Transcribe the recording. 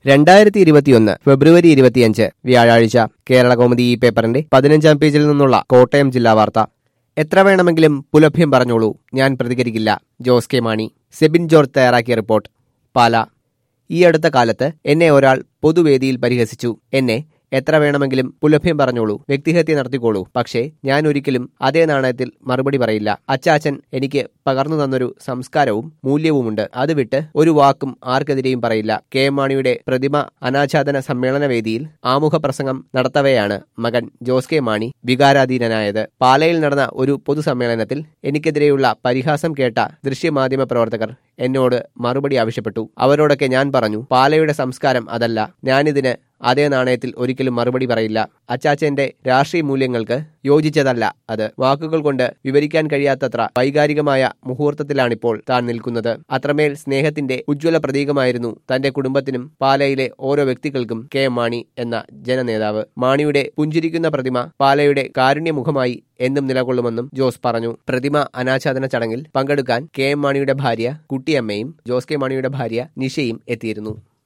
രണ്ടായിരത്തി ഇരുപത്തിയൊന്ന് ഫെബ്രുവരി ഇരുപത്തിയഞ്ച് വ്യാഴാഴ്ച കേരള കോമഡി ഈ പേപ്പറിന്റെ പതിനഞ്ചാം പേജിൽ നിന്നുള്ള കോട്ടയം ജില്ലാ വാർത്ത എത്ര വേണമെങ്കിലും പുലഭ്യം പറഞ്ഞോളൂ ഞാൻ പ്രതികരിക്കില്ല ജോസ് കെ മാണി സെബിൻ ജോർജ് തയ്യാറാക്കിയ റിപ്പോർട്ട് പാല ഈ അടുത്ത കാലത്ത് എന്നെ ഒരാൾ പൊതുവേദിയിൽ പരിഹസിച്ചു എന്നെ എത്ര വേണമെങ്കിലും പുലഭ്യം പറഞ്ഞോളൂ വ്യക്തിഹത്യ നടത്തിക്കോളൂ പക്ഷേ ഞാൻ ഒരിക്കലും അതേ നാണയത്തിൽ മറുപടി പറയില്ല അച്ചാച്ചൻ എനിക്ക് പകർന്നു തന്നൊരു സംസ്കാരവും മൂല്യവുമുണ്ട് അത് വിട്ട് ഒരു വാക്കും ആർക്കെതിരെയും പറയില്ല കെ എം മാണിയുടെ പ്രതിമ അനാച്ഛാദന സമ്മേളന വേദിയിൽ ആമുഖ പ്രസംഗം നടത്തവെയാണ് മകൻ ജോസ് കെ മാണി വികാരാധീനനായത് പാലയിൽ നടന്ന ഒരു പൊതുസമ്മേളനത്തിൽ എനിക്കെതിരെയുള്ള പരിഹാസം കേട്ട ദൃശ്യമാധ്യമ പ്രവർത്തകർ എന്നോട് മറുപടി ആവശ്യപ്പെട്ടു അവരോടൊക്കെ ഞാൻ പറഞ്ഞു പാലയുടെ സംസ്കാരം അതല്ല ഞാനിതിന് അതേ നാണയത്തിൽ ഒരിക്കലും മറുപടി പറയില്ല അച്ചാച്ചന്റെ രാഷ്ട്രീയ മൂല്യങ്ങൾക്ക് യോജിച്ചതല്ല അത് വാക്കുകൾ കൊണ്ട് വിവരിക്കാൻ കഴിയാത്തത്ര വൈകാരികമായ മുഹൂർത്തത്തിലാണിപ്പോൾ താൻ നിൽക്കുന്നത് അത്രമേൽ സ്നേഹത്തിന്റെ ഉജ്ജ്വല പ്രതീകമായിരുന്നു തന്റെ കുടുംബത്തിനും പാലയിലെ ഓരോ വ്യക്തികൾക്കും കെ എം മാണി എന്ന ജനനേതാവ് മാണിയുടെ പുഞ്ചിരിക്കുന്ന പ്രതിമ പാലയുടെ കാരുണ്യമുഖമായി എന്നും നിലകൊള്ളുമെന്നും ജോസ് പറഞ്ഞു പ്രതിമ അനാച്ഛാദന ചടങ്ങിൽ പങ്കെടുക്കാൻ കെ എം മാണിയുടെ ഭാര്യ കുട്ടിയമ്മയും ജോസ് കെ മാണിയുടെ ഭാര്യ നിഷയും എത്തിയിരുന്നു